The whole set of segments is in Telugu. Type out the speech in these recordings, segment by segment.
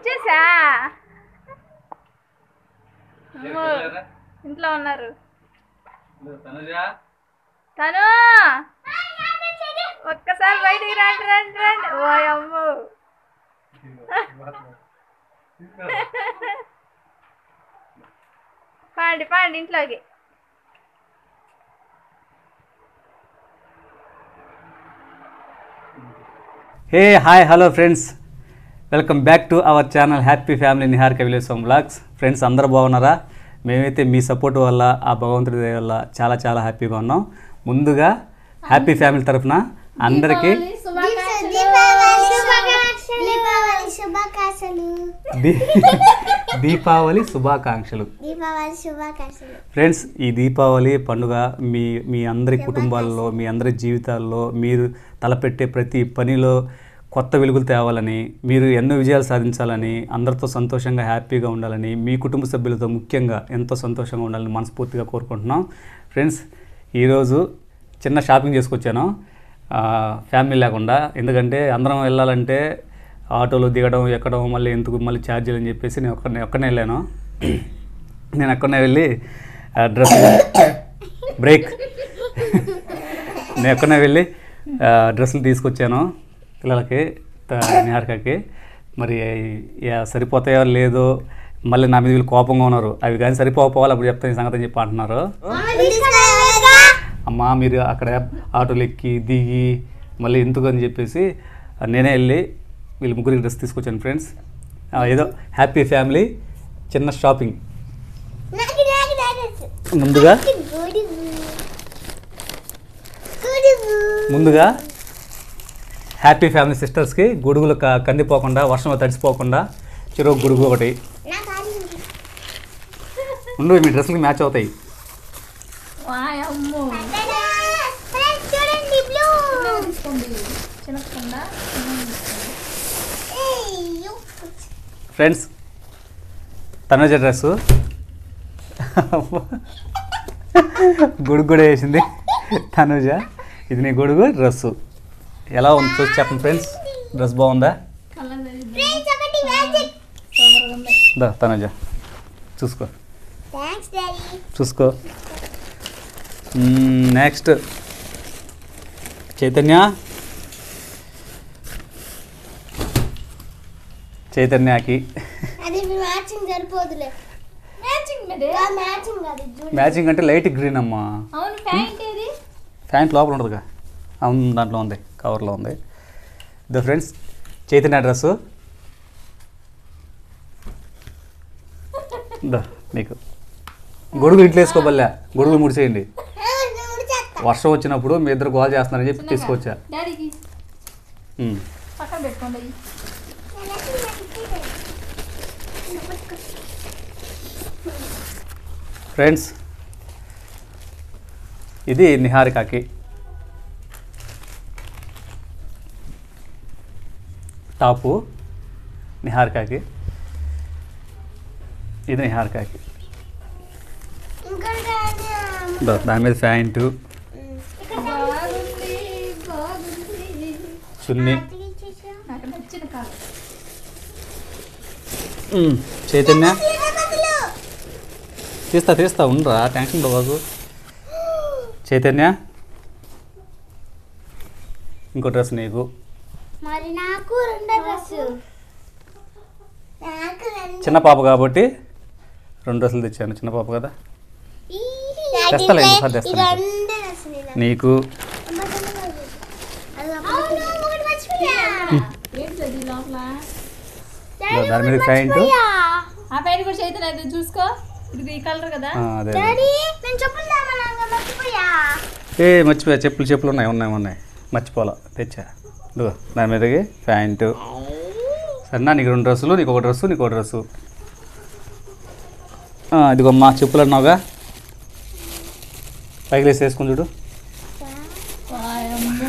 వచ్చేసా అమ్మో, ఇంట్లో ఉన్నారు తను ఒక్కసారి బయటికి రండి రండి రండి ఓ అమ్ము పాండి పాండి ఇంట్లోకి hey hi hello friends welcome back to our channel happy family Niharika village home blogs friends అందరూ బాగున్నారా మేమైతే మీ సపోర్ట్ వల్ల ఆ భగవంతుడి దయ వల్ల చాలా చాలా హ్యాపీగా ఉన్నాం ముందుగా హ్యాపీ ఫ్యామిలీ తరఫున అందరికీ దీపావళి శుభాకాంక్షలు దీ దీపావళి శుభాకాంక్షలు దీపావళి శుభాకాంక్షలు ఫ్రెండ్స్ ఈ దీపావళి పండుగ మీ మీ అందరి కుటుంబాల్లో మీ అందరి జీవితాల్లో మీరు తలపెట్టే ప్రతి పనిలో కొత్త వెలుగులు తేవాలని మీరు ఎన్నో విజయాలు సాధించాలని అందరితో సంతోషంగా హ్యాపీగా ఉండాలని మీ కుటుంబ సభ్యులతో ముఖ్యంగా ఎంతో సంతోషంగా ఉండాలని మనస్ఫూర్తిగా కోరుకుంటున్నాం ఫ్రెండ్స్ ఈరోజు చిన్న షాపింగ్ చేసుకొచ్చాను ఆ, ఫ్యామిలీ లేకుండా ఎందుకంటే అందరం వెళ్ళాలంటే ఆటోలో దిగడం ఎక్కడం మళ్ళీ ఎందుకు మళ్ళీ ఛార్జీలు అని చెప్పేసి నేను ఒక్కనే ఒక్కనే వెళ్ళాను నేను అక్కడనే వెళ్ళి ఆ, డ్రెస్ బ్రేక్ నేను అక్కడనే వెళ్ళి ఆ, డ్రెస్సులు తీసుకొచ్చాను పిల్లలకి త- నిహారికకి మరి యా- సరిపోతాయో లేదో మళ్ళీ నా మీద వీళ్ళు కోపంగా ఉన్నారు అవి కానీ సరిపోవాలి అప్పుడు చెప్తాను ఈ సంగతి అని చెప్పి అంటున్నారు అమ్మా మీరు అక్కడ ఆటోలు ఎక్కి దిగి మళ్ళీ ఎందుకు అని చెప్పేసి నేనే వెళ్ళి వీళ్ళు ముగ్గురికి డ్రెస్ తీసుకొచ్చాను ఫ్రెండ్స్ ఏదో హ్యాపీ ఫ్యామిలీ చిన్న షాపింగ్ నాకు నాకు నాకు ముందుగా గొడుగు గొడుగు ముందుగా హ్యాపీ ఫ్యామిలీ సిస్టర్స్కి గొడుగులు క- కందిపోకుండా వర్షంలో తడిసిపోకుండా చెరువు గొడుగు ఒకటి నాకు అది ఉండు మీ డ్రెస్సులకి మ్యాచ్ అవుతాయి వాయ్ అమ్ము తడా! ఫ్రెండ్స్ చూడండి బ్లూ తీసుకోండి చిన్నకుండా ఏయ్ ఫ్రెండ్స్ తనుజ డ్రెస్సు గొడుగు కూడా వేసింది తనుజ ఇది నీ గొడుగు డ్రెస్సు ఎలా ఉంది చూసి చెప్పండి ఫ్రెండ్స్ డ్రెస్ బాగుందా కలర్ తెలియదు ఫ్రెండ్స్ ఒకటి మ్యాజిక్ సూపర్గా ఉంది దా తనుజ చూసుకో థాంక్స్ డాడీ చూసుకో నెక్స్ట్ చైతన్య చైతన్యకి అది మ్యాచింగ్ సరిపోదులే మ్యాచింగ్ మీదే ఆ మ్యాచింగ్ అది చూడు మ్యాచింగ్ అంటే లైట్ గ్రీన్ అమ్మా అవును ప్యాంట్ ఏది ప్యాంట్ లోపల ఉంటుందిగా అవును దాంట్లో ఉంది కవర్లో ఉంది ద ఫ్రెండ్స్ చైతన్య డ్రెస్సు దా మీకు గొడుగు ఇంట్లో వేసుకోబల్లే గొడుగులు ముడిసేయండి చూడు చెత్త వర్షం వచ్చినప్పుడు మీ ఇద్దరు గోల్ చేస్తున్నారని చెప్పి తీసుకొచ్చా డాడీకి ఉమ్. పక్కన పెట్టుకోండి అయ్యి. ఫ్రెండ్స్ ఇది నిహారికకి టాపు నిహారికకి ఇది నిహారికకి ఇంకొకటి దో, దాని మీద ప్యాంటు బాగుంది బాగుంది చున్నీ నాకు నచ్చిన కలర్ ఉమ్, చైతన్య తీస్తా తీస్తా ఉండరా టెన్షన్ బాగు చైతన్య ఇంకో డ్రెస్ నీకు మరి నాకు రెండో డ్రెస్ నాకు రెండు చిన్న పాప కాబట్టి రెండు డ్రెస్సులు తెచ్చాను చిన్న పాప కదా తెస్తాలే, ఈసారి తెస్తాను. రెండు డ్రెస్సులు ఇలా. నీకు అది అవును, ఒకటి మర్చిపోయా. ఏంటి అది లోపల ఇదో దాని మీద ప్యాంటు ఆ ప్యాంట్ కూడా చేతులు అయితే చూసుకో ఇది ఈ కలర్ కదా ఆ, అదే అదే. డాడీ నేను చెప్పులు తేమన్నాను మర్చిపోయా ఏ మర్చిపోయా చెప్పులు చెప్పులు ఉన్నాయి ఉన్నాయి ఉన్నాయి మర్చిపోలా తెచ్చా ఇదిగో దాని మీదకి ప్యాంటు సరేనా నీకు రెండు డ్రెస్సులు నీకు ఒక డ్రెస్సు నీకు ఒక డ్రెస్సు ఆ, ఇదిగోమ్మా చెప్పులు అన్నావుగా పైకి లేసి వేసుకుని చూడు వాయమ్మో.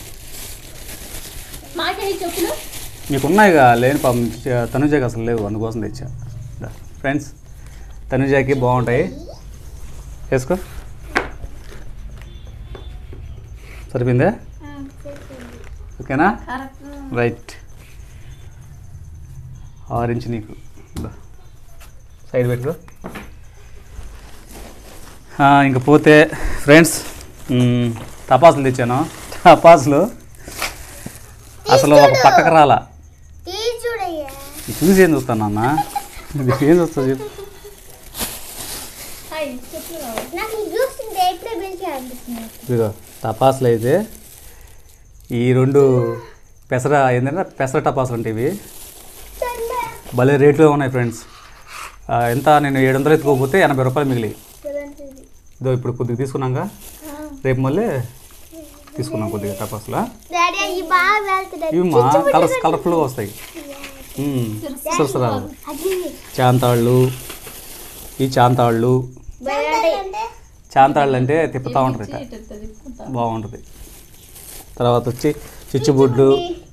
మాకే ఈ చెప్పులు మీకు ఉన్నాయిగా లేని పాపం చ- తనుజాకి అసలు లేవు అందుకోసం తెచ్చా దా, ఫ్రెండ్స్ తనుజాకి బాగుంటాయి వేసుకో సరిపోయిందా ఓకేనా కరెక్ట్ రైట్ ఆరు ఇంచు నీకు ఇదో. సైడ్ పెట్టుకో ఆ, ఇంక పోతే ఫ్రెండ్స్ మ్, టపాసులు తెచ్చాను టపాసులు అసలు ఒక పక్కకు రాలా తీసి చూడయ్యా చూసి ఏం చూస్తాను అన్న ఏం చూస్తావు చెప్పు హాయ్ చెప్పు రావు. నాకు ఇది చూస్తుంటే ఎప్పుడే పిలిచి అనిపిస్తుంది ఇదిగో టపాసులు అయితే ఈ రెండు పెసర ఏంటంటే పెసర టపాసులు అంటే ఇవి భలే రేట్లో ఉన్నాయి ఫ్రెండ్స్ ఆ, ఎంత నేను ఏడు వందలు ఎత్తుకోకపోతే ఎనభై రూపాయలు మిగిలి ఇదో ఇప్పుడు కొద్దిగా తీసుకున్నాక రేపు మళ్ళీ తీసుకున్నాం కొద్దిగా టపాసులా డాడీ అవి బాగా వెళ్తున్నాయి ఇవి మా కలర్స్ కలర్ఫుల్గా వస్తాయి మ్మ్. సురసరాలు అది చాంతాళ్ళు ఈ చాంతాళ్ళు అంటే చాంతాళ్ళు అంటే తిప్పుతూ ఉంటారు ఇట్ట ఇటు ఇటు తిప్పుకుంటా. బాగుంటుంది తర్వాత వచ్చి చిచ్చుబుడ్లు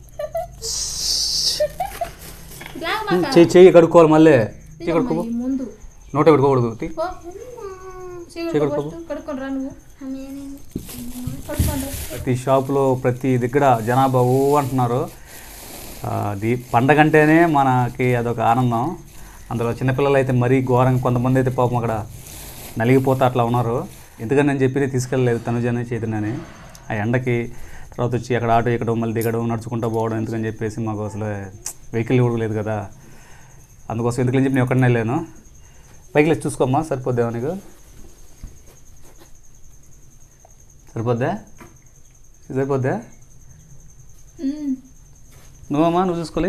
ఇట్లా మాకు చెయ్యి చెయ్యి కడుక్కోవాలి మళ్ళీ చెయ్యి కడుక్కో ఈ ముందు నోట పెట్టుకోకూడదు తీ. పో. చీకటి కడుక్కో. ఫస్ట్ కడుక్కొని రా నువ్వు కడుక్కోండి ప్రతి షాపులో ప్రతి దగ్గర జనాభా ఊ అంటున్నారు ఆ, అది పండగ అంటేనే మనకి అదొక ఆనందం అందులో చిన్నపిల్లలు అయితే మరీ ఘోరంగా కొంతమంది అయితే పాపం అక్కడ నలిగిపోతా అట్లా ఉన్నారు ఎందుకని నేను చెప్పి తీసుకెళ్ళలేదు తనుజని చైతన్యని ఆ ఎండకి తర్వాత వచ్చి అక్కడ ఆటో ఎక్కడం మళ్ళీ దిగడం నడుచుకుంటూ పోవడం ఎందుకని చెప్పేసి మాకు అసలు వెహికల్ కూడా లేదు కదా అందుకోసం ఎందుకని చెప్పి నేను ఒక్కడనే వెళ్ళాను పైకి లేచి చూసుకోమ్మా సరిపోద్దేమో నీకు సరిపోద్దా ఇది సరిపోద్దా ఉమ్. నువ్వమ్మా నువ్వు చూసుకోలే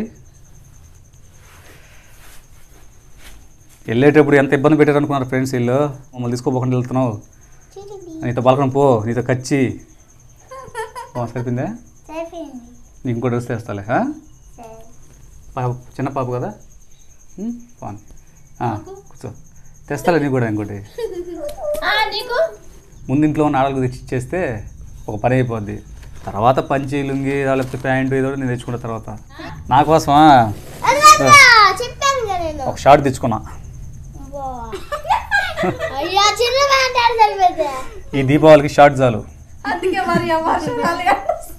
వెళ్ళేటప్పుడు ఎంత ఇబ్బంది పెట్టారు అనుకున్నారు ఫ్రెండ్స్ వీళ్ళు మమ్మల్ని తీసుకోపోకుండా వెళ్తున్నావు నీతో బలకం పో నీతో కచ్చి ఓ, సరిపోయిందా సరిపోయింది నీకు ఇంకోటి వస్తే వేస్తాలే ఆ? సరే పాప చిన్న పాప కదా ఉం? పోనీ ఆ, కూర్చో తెస్తాలే నీకు కూడా ఇంకోటి ఆ, నీకు ముందు ఇంట్లో ఉన్న ఆడలకు తెచ్చి ఇచ్చేస్తే ఒక పని అయిపోద్ది తర్వాత పంచి లుంగి లేకపోతే ప్యాంటు ఏదో ఒకటి నేను తెచ్చుకున్న తర్వాత నా కోసమా అది వద్దా? చెప్పాను కదా నేను ఒక షార్ట్ తెచ్చుకున్నా అబ్బా. అయ్యా చిన్న ప్యాంట్ ఆడ సరిపోద్దా ఈ దీపావళికి షార్ట్ చాలు అందుకే మరి ఆ వర్షం రాలిగా.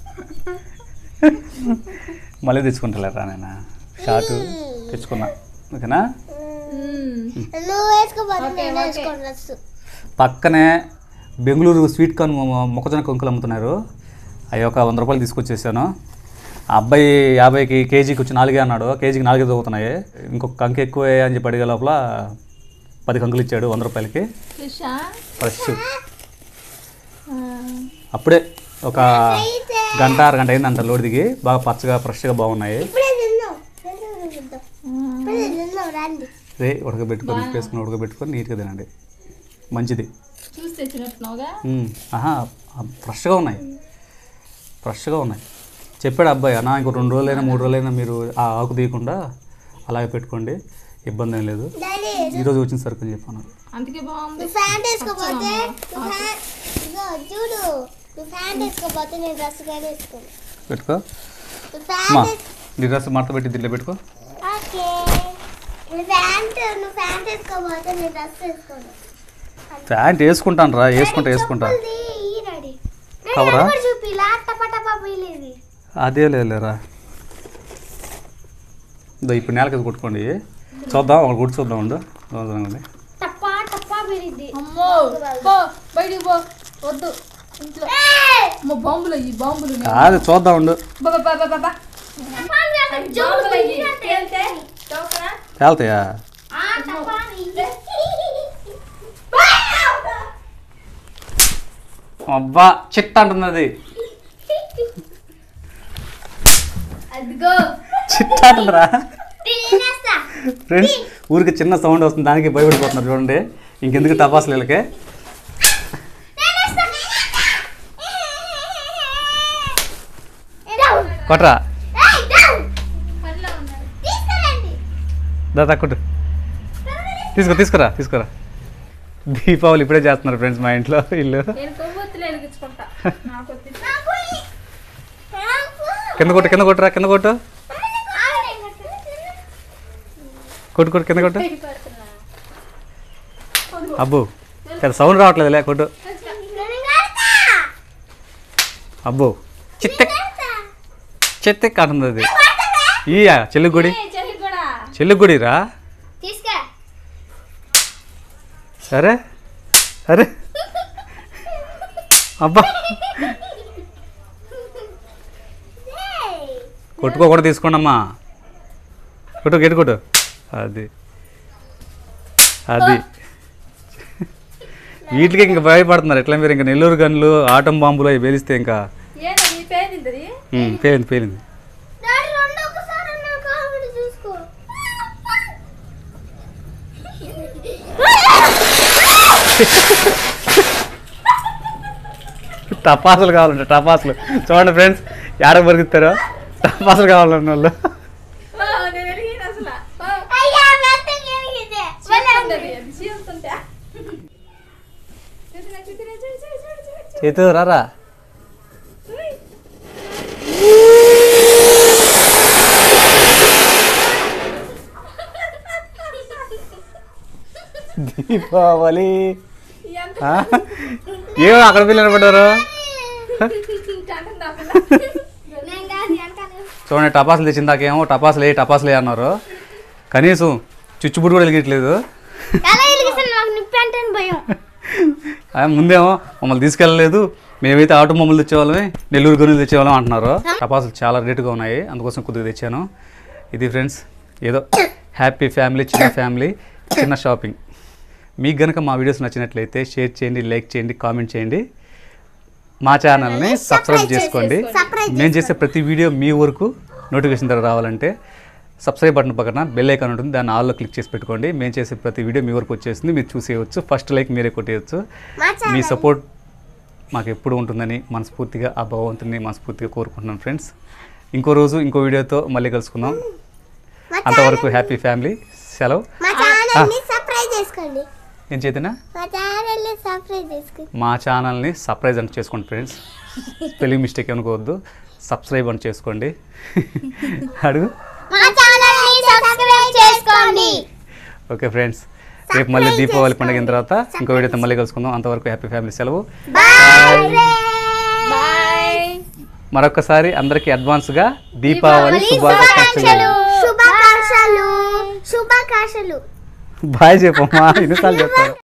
మళ్ళీ తెచ్చుకుంటలేరా నేను షార్ట్ తెచ్చుకున్నా ఓకేనా ఉమ్. నువ్వు వేసుకోపోతే ఓకే, నేను ఓకే. వేసుకోను డ్రెస్ పక్కనే బెంగళూరు స్వీట్ కార్న్ మొ- మొక్కజొన్న కొంకులు అమ్ముతున్నారు అవి ఒక వంద రూపాయలు తీసుకొచ్చేసాను ఆ అబ్బాయి యాభైకి కేజీకి వచ్చి నాలుగే అన్నాడు కేజీకి నాలుగే దొరుకుతున్నాయి ఇంకొక కంకి ఎక్కువ అని చెప్పి అడిగే లోపల పది కంకులు ఇచ్చాడు వంద రూపాయలకి ఫిషా? ఫ్రెష్ ఆ. అప్పుడే ఒక గంట అర గంట అయిందంట లోడ్ దిగి బాగా పచ్చగా ఫ్రెష్గా బాగున్నాయి ఇప్పుడే తిన్నాం తిందాం ఇప్పుడే తిన్నాం రండి రే ఉడకబెట్టుకొని ఉప్పు వేసుకొని ఉడకబెట్టుకొని నీట్గా తినండి మంచిది చూసి తెచ్చినట్టున్నావుగా మ్మ్. ఆహా ఫ్రెష్గా ఉన్నాయి ఫ్రెష్గా ఉన్నాయి చెప్పాడు అబ్బాయి అన్న ఇంకో రెండు రోజులైనా మూడు రోజులైనా మీరు ఆ ఆకు తీయకుండా అలాగే పెట్టుకోండి ఇబ్బంది ఏం లేదు డాడీ ఈరోజు వచ్చిన సరుకు అని చెప్పాను అందుకే బాగుంది నువ్వు ఫ్యాంట్ వేసుకోపోతే నువ్వు ఫ్యాన్ ఇదిగో చూడు నువ్వు ఫ్యాంట్ వేసుకోపోతే నేను డ్రెస్ కానీ వేసుకోను పెట్టుకో నువ్వు అమ్మా ఫ్యాంట్ నీ డ్రెస్ మడత పెట్టి దీంట్లో పెట్టుకో ఓకే నువ్వు ఫ్యాంట్ నువ్వు ఫ్యాంట్ వేసుకోపోతే నేను డ్రెస్ వేసుకోను ప్యాంట్ వేసుకుంటాను రా వేసుకుంటా వేసుకుంటా చెప్పులది ఈ డాడీ డాడీ కవరా? అది కూడా చూపి ఇలా టప టప పీలేది అదే లేదులేరా ఇదో ఇప్పుడు నేలకి కొట్టుకోండి చూద్దాం ఒకటి కొట్టి చూద్దాం ఉండు చూద్దాం టప టప పీలిద్ది అమ్మో పో బయటికి పో వద్దు ఇంట్లో అమ్మో బాంబులు అయ్యి బాంబులు ఉన్నాయి. కాదు చూద్దాం ఉండు బాబా బాబా బాబా బాంబులు అయ్యి తేలితే చౌకనా తేలుతాయా అబ్బా చిట్ట అంటుంది అది అదిగో చిట్ట అంటుందిరా ఫ్రెండ్స్ ఊరికి చిన్న సౌండ్ వస్తుంది దానికి భయపడిపోతున్నారు చూడండి ఇంకెందుకు టపాసులు వీళ్ళకి కొట్రా పనిలో ఉన్నారు దా తక్కువ తీసుకో తీసుకురా తీసుకురా దీపావళి ఇప్పుడే చేస్తున్నారు ఫ్రెండ్స్ మా ఇంట్లో ఇల్లు నేను కొవ్వొత్తులు వెలిగించుకుంటా నాకు వద్దు. కింద కొట్టు కింద కొట్టురా కింద కొట్టు కొట్టు కొట్టు కింద కొట్టు పెడుతున్నా. అబ్బు ఇక్కడ సౌండ్ రావట్లేదు లే కొట్టు అబ్బో చిత్త చిత్త అంటుంది అది ఈ చెల్లి గుడి ఏ, చెల్లి కూడా చెల్లి గుడిరా తీసుకా సరే అరే అబ్బా కొట్టుకోకుండా తీసుకోండి అమ్మా కొట్టు గెట్టు కొట్టు అది అది వీటికి ఇంకా భయపడుతున్నారు ఎట్లా మీరు ఇంకా నెల్లూరు గన్లు ఆటం బాంబులు అవి పేలిస్తే ఇంకా ఏంటది పేరింది ఉమ్, పేలింది పేలింది డాడీ రెండు ఒకసారి నా కామెడీ చూసుకో టపాసులు కావాలంటే టపాసులు చూడండి ఫ్రెండ్స్ ఎక్కడ బరుగుతారో టపాసులు కావాలన్న వాళ్ళు నేను ఎలిగిన అసలు ఆ, అయ్యా మెత్తగా ఎరిగితే చీలుతుంటది అది, చీలుతుంటే. చూసినా, చూసినా, చూడు, చూడు, చూడు, చూడు, చూడు. చేతు రారా ఉయ్. దీపావళి ఎంత ఆ? ఏమో అక్కడ పిల్లలు పడ్డారు కంటం దా పిల్ల. నేను కాదు వెనకాల చూడండి టపాసులు తెచ్చిన దాకేమో టపాసులు ఏ టపాసులు ఏ అన్నారు కనీసం చుచ్చుబుడు కూడా వెలిగట్లేదు ఎలా వెలిగిస్తాను నాకు నిప్పి అంటే భయం ఆ, ముందేమో మమ్మల్ని తీసుకెళ్ళలేదు మేమైతే ఆటో మమ్మల్ని తెచ్చేవాళ్ళమే నెల్లూరు గనులు తెచ్చేవాళ్ళం అంటున్నారు టపాసులు చాలా రేటుగా ఉన్నాయి అందుకోసం కొద్దిగా తెచ్చాను ఇది ఫ్రెండ్స్ ఏదో హ్యాపీ ఫ్యామిలీ చిన్న ఫ్యామిలీ చిన్న షాపింగ్ మీకు గనుక మా వీడియోస్ నచ్చినట్లయితే షేర్ చేయండి లైక్ చేయండి కామెంట్ చేయండి మా ఛానల్ని సబ్స్క్రైబ్ చేసుకోండి సబ్స్క్రైబ్ మేము చేసే ప్రతి వీడియో మీ వరకు నోటిఫికేషన్ ద్వారా రావాలంటే సబ్స్క్రైబ్ బటన్ పక్కన బెల్ ఐకాన్ ఉంటుంది దాన్ని ఆల్లో క్లిక్ చేసి పెట్టుకోండి మేము చేసే ప్రతి వీడియో మీ వరకు వచ్చేస్తుంది మీరు చూసేయచ్చు ఫస్ట్ లైక్ మీరే కొట్టేయచ్చు మా మీ సపోర్ట్ మాకు ఎప్పుడు ఉంటుందని మనస్ఫూర్తిగా ఆ భగవంతుని మనస్ఫూర్తిగా కోరుకుంటున్నాను ఫ్రెండ్స్ ఇంకో రోజు ఇంకో వీడియోతో మళ్ళీ కలుసుకుందాం మా అంతవరకు హ్యాపీ ఫ్యామిలీ సెలవు మా ఛానల్ని సబ్స్క్రైబ్ చేసుకోండి ఏం చేతనా మా ఛానల్ని సబ్స్క్రైబ్ చేసుకోండి మా ఛానల్ని సర్ప్రైజ్ అని చేసుకోండి ఫ్రెండ్స్ స్పెల్లింగ్ మిస్టేక్ అనుకోవద్దు సబ్స్క్రైబ్ అని చేసుకోండి అడుగు మా ఛానల్ని సబ్స్క్రైబ్ చేసుకోండి ఓకే ఫ్రెండ్స్ రేపు మళ్ళీ దీపావళి పండుగ అయిన తర్వాత ఇంకో వీడియోతో మళ్ళీ కలుసుకుందాం అంతవరకు హ్యాపీ ఫ్యామిలీ సెలవు బాయ్ బాయ్ మరొకసారి అందరికీ అడ్వాన్స్గా దీపావళి శుభాకాంక్షలు శుభాకాంక్షలు శుభాకాంక్షలు శుభాకాంక్షలు బాయ్ చెప్పమ్మా ఎన్నిసార్లు చెప్తారు